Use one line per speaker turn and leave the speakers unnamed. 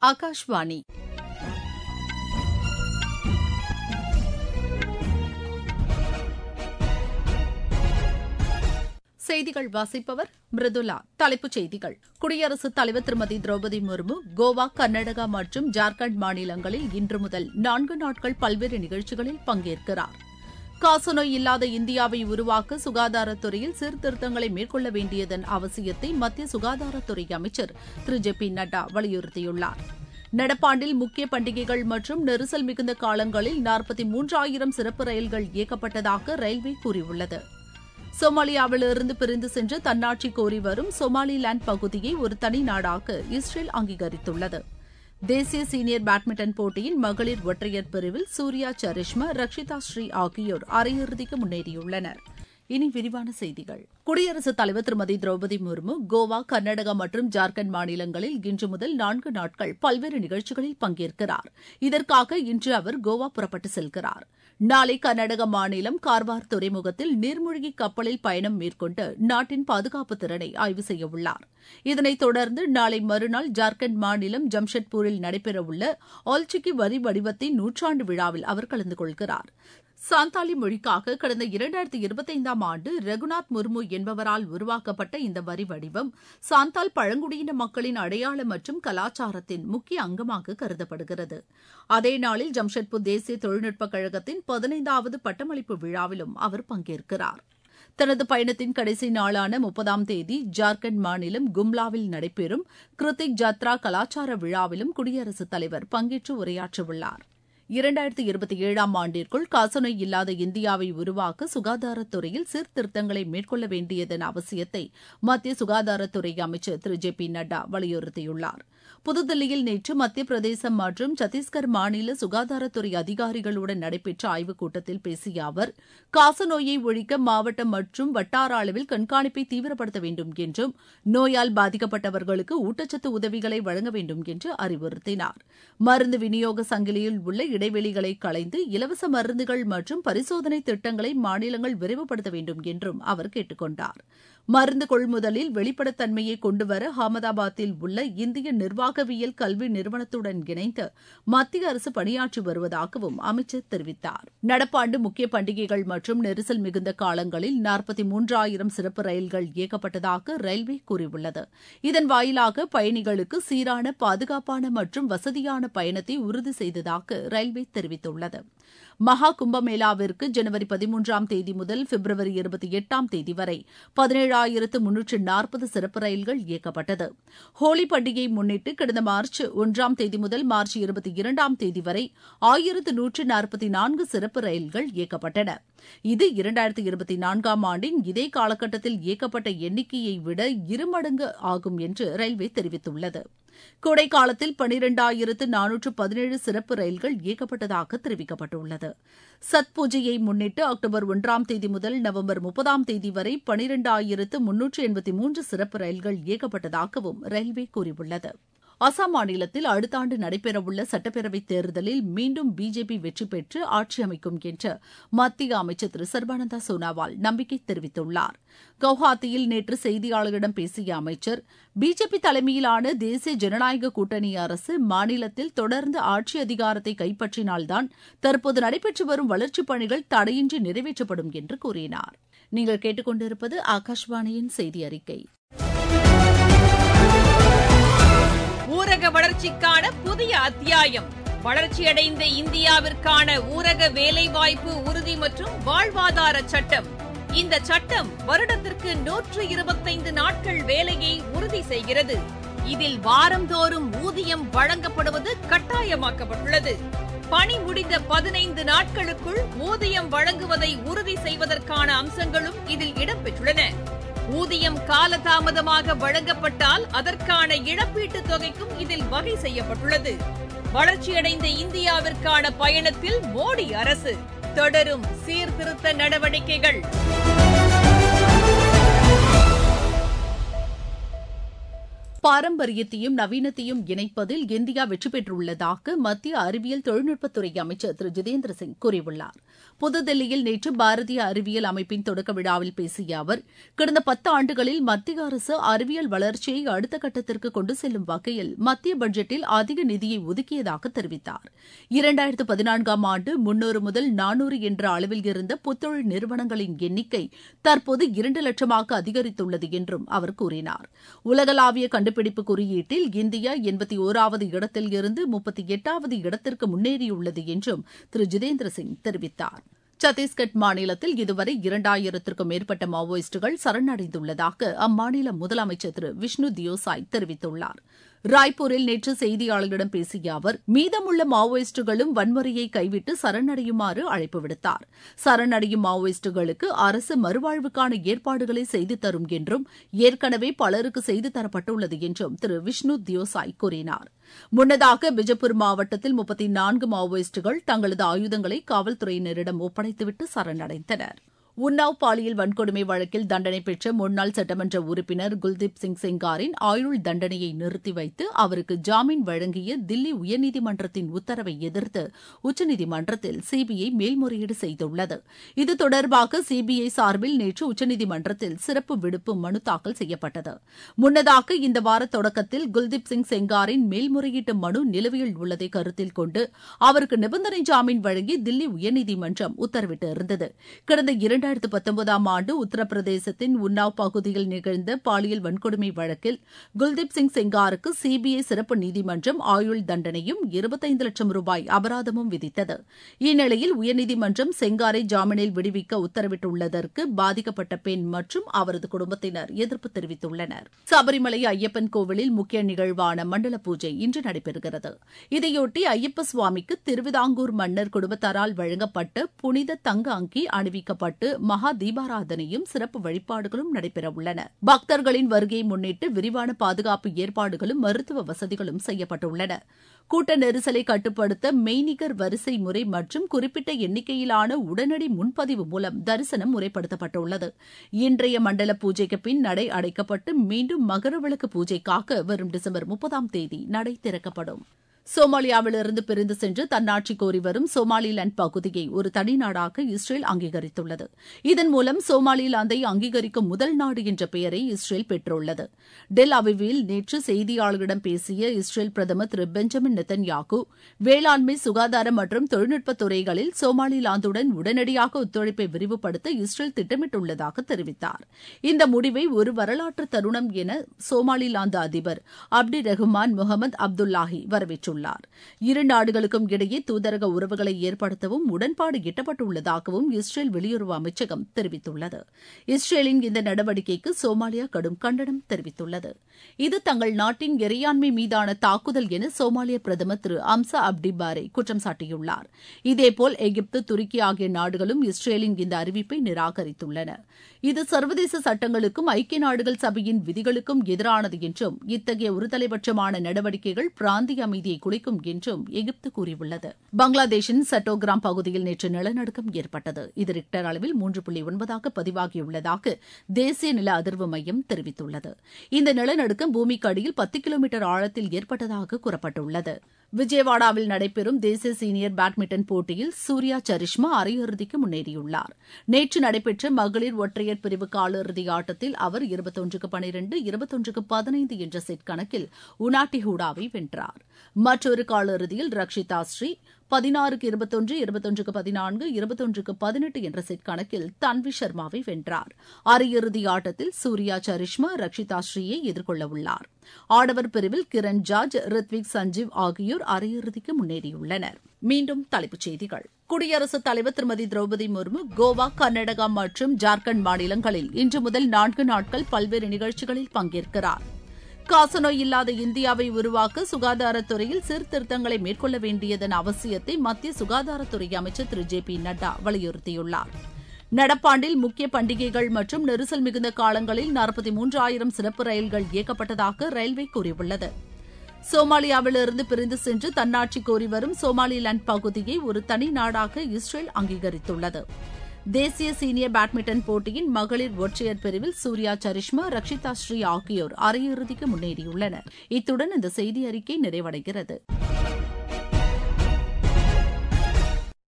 ஆகாஷ்வாணி செய்திகள் வாசிப்பவர் மிருதுலா தலைப்புச் செய்திகள் குடியரசுத் தலைவர் திருமதி திரௌபதி முர்மு கோவா கர்நாடகா மற்றும் ஜார்க்கண்ட் மாநிலங்களில் இன்று முதல் நான்கு நாட்கள் பல்வேறு நிகழ்ச்சிகளில் பங்கேற்கிறார் காசநோய் இல்லாத இந்தியாவை உருவாக்க சுகாதாரத்துறையில் சீர்திருத்தங்களை மேற்கொள்ள வேண்டியதன் அவசியத்தை மத்திய சுகாதாரத்துறை அமைச்சர் திரு ஜே பி நட்டா வலியுறுத்தியுள்ளார் நடப்பாண்டில் முக்கிய பண்டிகைகள் மற்றும் நெரிசல் மிகுந்த காலங்களில் நாற்பத்தி மூன்றாயிரம் சிறப்பு ரயில்கள் இயக்கப்பட்டதாக ரயில்வே கூறியுள்ளது சோமாலியாவிலிருந்து பிரிந்து சென்று தன்னாட்சி கோரி வரும் சோமாலிலாந்து பகுதியை ஒரு தனி நாடாக இஸ்ரேல் அங்கீகரித்துள்ளது தேசிய சீனியர் பேட்மிண்டன் போட்டியின் மகளிர் ஒற்றையர் பிரிவில் சூர்யா சரிஷ்மா ரக்ஷிதா ஸ்ரீ ஆகியோர் அரையிறுதிக்கு முன்னேறியுள்ளனர் இனி விரிவான செய்திகள் குடியரசுத் தலைவர் திருமதி திரௌபதி முர்மு கோவா கர்நாடகா மற்றும் ஜார்க்கண்ட் மாநிலங்களில் இன்று முதல் நான்கு நாட்கள் பல்வேறு நிகழ்ச்சிகளில் பங்கேற்கிறார் இதற்காக இன்று அவர் கோவா புறப்பட்டு செல்கிறார் நாளை கர்நாடக மாநிலம் கார்வார் துறைமுகத்தில் நீர்மூழ்கி கப்பலில் பயணம் மேற்கொண்டு நாட்டின் பாதுகாப்பு திறனை ஆய்வு செய்யவுள்ளார் இதனைத் தொடர்ந்து நாளை மறுநாள் ஜார்க்கண்ட் மாநிலம் ஜம்ஷெட்பூரில் நடைபெறவுள்ள ஆல்சிக்கி வரி வடிவத்தின் நூற்றாண்டு விழாவில் அவர் கலந்து கொள்கிறார் சாந்தாலி மொழிக்காக கடந்த இரண்டாயிரத்தி இருபத்தைந்தாம் ஆண்டு ரகுநாத் முர்மு என்பவரால் உருவாக்கப்பட்ட இந்த வரி வடிவம் சாந்தால் பழங்குடியின மக்களின் அடையாளம் மற்றும் கலாச்சாரத்தின் முக்கிய அங்கமாக கருதப்படுகிறது அதே நாளில் ஜம்ஷெட்பூர் தேசிய தொழில்நுட்பக் கழகத்தின் பதினைந்தாவது பட்டமளிப்பு விழாவிலும் அவர் பங்கேற்கிறார் தனது பயணத்தின் கடைசி நாளான முப்பதாம் தேதி ஜார்க்கண்ட் மாநிலம் கும்லாவில் நடைபெறும் கிருத்திக் ஜாத்ரா கலாச்சார விழாவிலும் குடியரசுத் தலைவர் பங்கேற்று உரையாற்றவுள்ளார் இரண்டாயிரத்தி இருபத்தி ஏழாம் ஆண்டிற்குள் காசநோய் இல்லாத இந்தியாவை உருவாக்க சுகாதாரத்துறையில் சீர்திருத்தங்களை மேற்கொள்ள வேண்டியதன் அவசியத்தை மத்திய சுகாதாரத்துறை அமைச்சர் திரு ஜே பி நட்டா வலியுறுத்தியுள்ளார் புதுதில்லியில் நேற்று மத்திய பிரதேசம் மற்றும் சத்தீஸ்கர் மாநில சுகாதாரத்துறை அதிகாரிகளுடன் நடைபெற்ற ஆய்வுக் கூட்டத்தில் பேசிய அவர் காசநோயை ஒழிக்க மாவட்டம் மற்றும் வட்டார அளவில் கண்காணிப்பை தீவிரப்படுத்த வேண்டும் என்றும் நோயால் பாதிக்கப்பட்டவர்களுக்கு ஊட்டச்சத்து உதவிகளை வழங்க வேண்டும் என்று அறிவுறுத்தினார் மருந்து விநியோக சங்கிலியில் உள்ள இடைவெளிகளை களைந்து இலவச மருந்துகள் மற்றும் பரிசோதனை திட்டங்களை மாநிலங்கள் விரைவுபடுத்த வேண்டும் என்றும் அவர் கேட்டுக் கொண்டார் மருந்து கொள்முதலில் வெளிப்படைத்தன்மையை கொண்டுவர அகமதாபாத்தில் உள்ள இந்திய நிர்வாகவியல் கல்வி நிறுவனத்துடன் இணைந்து மத்திய அரசு பணியாற்றி வருவதாகவும் அமைச்சர் தெரிவித்தார் நடப்பாண்டு முக்கிய பண்டிகைகள் மற்றும் நெரிசல் மிகுந்த காலங்களில் நாற்பத்தி மூன்றாயிரம் சிறப்பு ரயில்கள் இயக்கப்பட்டதாக ரயில்வே கூறியுள்ளது இதன் வாயிலாக பயணிகளுக்கு சீரான பாதுகாப்பான மற்றும் வசதியான பயணத்தை உறுதி செய்ததாக ரயில்வே தெரிவித்துள்ளது மகா கும்பமேளாவிற்கு ஜனவரி பதிமூன்றாம் தேதி முதல் பிப்ரவரி இருபத்தி எட்டாம் தேதி வரை பதினேழாயிரத்து முன்னூற்று நாற்பது சிறப்பு ரயில்கள் இயக்கப்பட்டது ஹோலி பண்டிகையை முன்னிட்டு கடந்த மார்ச் ஒன்றாம் தேதி முதல் மார்ச் இருபத்தி இரண்டாம் தேதி வரை ஆயிரத்து நூற்று நாற்பத்தி நான்கு சிறப்பு ரயில்கள் இயக்கப்பட்டன இது இரண்டாயிரத்தி இருபத்தி நான்காம் ஆண்டின் இதே காலகட்டத்தில் இயக்கப்பட்ட எண்ணிக்கையை விட இருமடங்கு ஆகும் என்று ரயில்வே தெரிவித்துள்ளது கோடை காலத்தில் பனிரெண்டாயிரத்து நானூற்று பதினேழு சிறப்பு ரயில்கள் இயக்கப்பட்டதாக தெரிவிக்கப்பட்டுள்ளது சத் பூஜையை முன்னிட்டு அக்டோபர் ஒன்றாம் தேதி முதல் நவம்பர் முப்பதாம் தேதி வரை பனிரெண்டாயிரத்து முன்னூற்று எண்பத்தி மூன்று சிறப்பு ரயில்கள் இயக்கப்பட்டதாகவும் ரயில்வே கூறியுள்ளது அசாம் மாநிலத்தில் அடுத்த ஆண்டு நடைபெறவுள்ள சட்டப்பேரவைத் தேர்தலில் மீண்டும் பிஜேபி வெற்றி பெற்று ஆட்சி அமைக்கும் என்று மத்திய அமைச்சர் திரு சர்பானந்தா சோனாவால் நம்பிக்கை தெரிவித்துள்ளார் கவுஹாத்தியில் நேற்று செய்தியாளர்களிடம் பேசிய அமைச்சர் பிஜேபி தலைமையிலான தேசிய ஜனநாயக கூட்டணி அரசு மாநிலத்தில் தொடர்ந்து ஆட்சி அதிகாரத்தை கைப்பற்றினால்தான் தற்போது நடைபெற்று வரும் வளர்ச்சிப் பணிகள் தடையின்றி நிறைவேற்றப்படும் என்று கூறினார் நீங்கள் கேட்டுக்கொண்டிருப்பது ஆகாஷ்வாணியின் செய்தி அறிக்கை
ஊரக வளர்ச்சிக்கான புதிய அத்தியாயம் வளர்ச்சியடைந்த இந்தியாவிற்கான ஊரக வேலைவாய்ப்பு உறுதி மற்றும் வாழ்வாதார சட்டம் இந்த சட்டம் வருடத்திற்கு நூற்று இருபத்தைந்து நாட்கள் வேலையை உறுதி செய்கிறது இதில் வாரந்தோறும் ஊதியம் வழங்கப்படுவது கட்டாயமாக்கப்பட்டுள்ளது பணி முடிந்த பதினைந்து நாட்களுக்குள் ஊதியம் வழங்குவதை உறுதி செய்வதற்கான அம்சங்களும் இதில் இடம்பெற்றுள்ளன ஊதியம் காலதாமதமாக வழங்கப்பட்டால் அதற்கான இழப்பீட்டுத் தொகைக்கும் இதில் வகை செய்யப்பட்டுள்ளது வளர்ச்சியடைந்த இந்தியாவிற்கான பயணத்தில் மோடி அரசு தொடரும் சீர்திருத்த நடவடிக்கைகள்
பாரம்பரியத்தையும் நவீனத்தையும் இணைப்பதில் இந்தியா வெற்றி பெற்றுள்ளதாக மத்திய அறிவியல் தொழில்நுட்பத்துறை அமைச்சர் திரு ஜிதேந்திர சிங் கூறியுள்ளார் புதுதில்லியில் நேற்று பாரதிய அறிவியல் அமைப்பின் தொடக்க விழாவில் பேசிய அவர் கடந்த பத்து ஆண்டுகளில் மத்திய அரசு அறிவியல் வளர்ச்சியை அடுத்த கட்டத்திற்கு கொண்டு செல்லும் வகையில் மத்திய பட்ஜெட்டில் அதிக நிதியை ஒதுக்கியதாக தெரிவித்தார் இரண்டாயிரத்து பதினான்காம் ஆண்டு முன்னூறு முதல் நானூறு என்ற அளவில் இருந்த புத்தொழில் நிறுவனங்களின் எண்ணிக்கை தற்போது இரண்டு லட்சமாக அதிகரித்துள்ளது என்றும் அவர் கூறினார் உலகளாவிய கண்டுபிடிப்பு குறியீட்டில் இந்தியா எண்பத்தி ஓராவது இடத்தில் இருந்து முப்பத்தி எட்டாவது இடத்திற்கு முன்னேறியுள்ளது என்றும் திரு ஜிதேந்திர சிங் தெரிவித்தார் சத்தீஸ்கட் மாநிலத்தில் இதுவரை இரண்டாயிரத்திற்கும் மேற்பட்ட மாவோயிஸ்டுகள் சரணடைந்துள்ளதாக அம்மாநில முதலமைச்சர் திரு விஷ்ணு தியோசாய் தெரிவித்துள்ளார் ராய்ப்பூரில் நேற்று செய்தியாளர்களிடம் பேசிய அவர் மீதமுள்ள மாவோயிஸ்டுகளும் வன்முறையை கைவிட்டு சரணடையுமாறு அழைப்பு விடுத்தார் சரணடையும் மாவோயிஸ்டுகளுக்கு அரசு மறுவாழ்வுக்கான ஏற்பாடுகளை செய்து தரும் என்றும் ஏற்கனவே பலருக்கு செய்து தரப்பட்டுள்ளது என்றும் திரு விஷ்ணு தியோசாய் கூறினார் முன்னதாக பிஜப்பூர் மாவட்டத்தில் முப்பத்தி நான்கு மாவோயிஸ்டுகள் தங்களது ஆயுதங்களை காவல்துறையினரிடம் ஒப்படைத்துவிட்டு சரணடைந்தனர் உன்னாவ் பாலியல் வன்கொடுமை வழக்கில் தண்டனை பெற்ற முன்னாள் சட்டமன்ற உறுப்பினர் குல்தீப் சிங் செங்காரின் ஆயுள் தண்டனையை நிறுத்தி வைத்து அவருக்கு ஜாமீன் வழங்கிய தில்லி உயர்நீதிமன்றத்தின் உத்தரவை எதிர்த்து உச்சநீதிமன்றத்தில் சிபிஐ மேல்முறையீடு செய்துள்ளது இது தொடர்பாக சிபிஐ சார்பில் நேற்று உச்சநீதிமன்றத்தில் சிறப்பு விடுப்பு மனு தாக்கல் செய்யப்பட்டது முன்னதாக இந்த வார தொடக்கத்தில் குல்தீப் சிங் செங்காரின் மேல்முறையீட்டு மனு நிலுவையில் உள்ளதை கருத்தில் கொண்டு அவருக்கு நிபந்தனை ஜாமீன் வழங்கி தில்லி உயர்நீதிமன்றம் உத்தரவிட்டிருந்தது கடந்த இரண்டாயிரத்து பத்தொன்பதாம் ஆண்டு உத்தரப்பிரதேசத்தின் உன்னாவ் பகுதியில் நிகழ்ந்த பாலியல் வன்கொடுமை வழக்கில் குல்தீப் சிங் செங்காருக்கு சிபிஐ சிறப்பு நீதிமன்றம் ஆயுள் தண்டனையும் இருபத்தைந்து லட்சம் ரூபாய் அபராதமும் விதித்தது இந்நிலையில் உயர்நீதிமன்றம் செங்காரை ஜாமீனில் விடுவிக்க உத்தரவிட்டுள்ளதற்கு பாதிக்கப்பட்ட பெண் மற்றும் அவரது குடும்பத்தினர் எதிர்ப்பு தெரிவித்துள்ளனர் சபரிமலை ஐயப்பன் கோவிலில் முக்கிய நிகழ்வான மண்டல பூஜை இன்று நடைபெறுகிறது இதையொட்டி ஐயப்ப சுவாமிக்கு திருவிதாங்கூர் மன்னர் குடும்பத்தாரால் வழங்கப்பட்ட புனித தங்க அங்கி அணிவிக்கப்பட்டு மகா தீபாராதனையும் சிறப்பு வழிபாடுகளும் நடைபெறவுள்ளன பக்தர்களின் வருகையை முன்னிட்டு விரிவான பாதுகாப்பு ஏற்பாடுகளும் மருத்துவ வசதிகளும் செய்யப்பட்டுள்ளன கூட்ட நெரிசலை கட்டுப்படுத்த மெய்நிகர் வரிசை முறை மற்றும் குறிப்பிட்ட எண்ணிக்கையிலான உடனடி முன்பதிவு மூலம் தரிசனம் முறைப்படுத்தப்பட்டுள்ளது இன்றைய மண்டல பூஜைக்கு பின் நடை அடைக்கப்பட்டு மீண்டும் மகரவிளக்கு பூஜைக்காக வரும் டிசம்பர் முப்பதாம் தேதி நடை திறக்கப்படும் சோமாலியாவிலிருந்து பிரிந்து சென்று தன்னாட்சி கோரி வரும் சோமாலிலாந்து பகுதியை ஒரு தனிநாடாக இஸ்ரேல் அங்கீகரித்துள்ளது இதன் மூலம் சோமாலிலாந்தை அங்கீகரிக்கும் முதல் நாடு என்ற பெயரை இஸ்ரேல் பெற்றுள்ளது டெல் அவிவில் நேற்று செய்தியாளர்களிடம் பேசிய இஸ்ரேல் பிரதமர் திரு பெஞ்சமின் நெத்தன்யாகு வேளாண்மை சுகாதாரம் மற்றும் தொழில்நுட்ப துறைகளில் சோமாலிலாந்துடன் உடனடியாக ஒத்துழைப்பை விரிவுபடுத்த இஸ்ரேல் திட்டமிட்டுள்ளதாக தெரிவித்தார் இந்த முடிவை ஒரு வரலாற்று தருணம் என சோமாலிலாந்து அதிபர் அப்டி ரஹ்மான் முகமது அப்துல்லாஹி வரவேற்றுள்ளார் தெரிவித்துள்ளார் இரு நாடுகளுக்கும் இடையே தூதரக உறவுகளை ஏற்படுத்தவும் உடன்பாடு எட்டப்பட்டுள்ளதாகவும் இஸ்ரேல் வெளியுறவு அமைச்சகம் தெரிவித்துள்ளது இஸ்ரேலின் இந்த நடவடிக்கைக்கு சோமாலியா கடும் கண்டனம் தெரிவித்துள்ளது இது தங்கள் நாட்டின் இறையாண்மை மீதான தாக்குதல் என சோமாலிய பிரதமர் திரு அம்சா அப்டி பாரே குற்றம் சாட்டியுள்ளார் இதேபோல் எகிப்து துருக்கி ஆகிய நாடுகளும் இஸ்ரேலின் இந்த அறிவிப்பை நிராகரித்துள்ளன இது சர்வதேச சட்டங்களுக்கும் ஐக்கிய நாடுகள் சபையின் விதிகளுக்கும் எதிரானது என்றும் இத்தகைய ஒருதலைபட்சமான நடவடிக்கைகள் பிராந்திய அமைதியை குலைக்கும் என்றும் எகிப்து கூறியுள்ளது பங்களாதேஷின் சட்டோகிராம் பகுதியில் நேற்று நிலநடுக்கம் ஏற்பட்டது இது ரிக்டர் அளவில் மூன்று புள்ளி ஒன்பதாக பதிவாகியுள்ளதாக தேசிய நில அதிர்வு மையம் தெரிவித்துள்ளது இந்த நிலநடுக்கம் பூமிக்கு அடியில் பத்து கிலோமீட்டர் ஆழத்தில் ஏற்பட்டதாக கூறப்பட்டுள்ளது விஜயவாடாவில் நடைபெறும் தேசிய சீனியர் பேட்மிண்டன் போட்டியில் சூர்யா சரிஷ்மா அரையிறுதிக்கு முன்னேறியுள்ளார் நேற்று நடைபெற்ற மகளிர் ஒற்றையர் பிரிவு காலிறுதி ஆட்டத்தில் அவர் இருபத்தொன்றுக்கு பனிரெண்டு இருபத்தொன்றுக்கு பதினைந்து என்ற செட் கணக்கில் உனாட்டி ஹூடாவை வென்றார் மற்றொரு காலிறுதியில் ரக்ஷிதா ஸ்ரீ பதினாறுக்கு இருபத்தொன்று இருபத்தொன்றுக்கு பதினான்கு இருபத்தொன்றுக்கு பதினெட்டு என்ற செட் கணக்கில் தன்வி சர்மாவை வென்றார் அரையிறுதி ஆட்டத்தில் சூர்யா சரிஷ்மா ரக்ஷிதா ஸ்ரீயை எதிர்கொள்ள உள்ளார் ஆடவர் பிரிவில் கிரண் ஜார்ஜ் ரித்விக் சஞ்சீவ் ஆகியோர் அரையிறுதிக்கு முன்னேறியுள்ளனர் மீண்டும் தலைப்புச் செய்திகள் குடியரசுத் தலைவர் திருமதி திரௌபதி முர்மு கோவா கர்நாடகா மற்றும் ஜார்க்கண்ட் மாநிலங்களில் இன்று முதல் நான்கு நாட்கள் பல்வேறு நிகழ்ச்சிகளில் பங்கேற்கிறார் காசநோய் இல்லாத இந்தியாவை உருவாக்க சுகாதாரத்துறையில் சீர்திருத்தங்களை மேற்கொள்ள வேண்டியதன் அவசியத்தை மத்திய சுகாதாரத்துறை அமைச்சர் திரு ஜே பி நட்டா வலியுறுத்தியுள்ளார் நடப்பாண்டில் முக்கிய பண்டிகைகள் மற்றும் நெரிசல் மிகுந்த காலங்களில் நாற்பத்தி மூன்றாயிரம் சிறப்பு ரயில்கள் இயக்கப்பட்டதாக ரயில்வே கூறியுள்ளது சோமாலியாவிலிருந்து பிரிந்து சென்று தன்னாட்சி கோரி வரும் சோமாலிலாந்து பகுதியை ஒரு தனி நாடாக இஸ்ரேல் அங்கீகரித்துள்ளது தேசிய சீனியர் பேட்மிண்டன் போட்டியின் மகளிர் ஒற்றையர் பிரிவில் சூர்யா சரிஷ்மா ரக்ஷிதா ஸ்ரீ ஆகியோர் அரையிறுதிக்கு முன்னேறியுள்ளனர் இத்துடன் இந்த செய்தி அறிக்கை நிறைவடைகிறது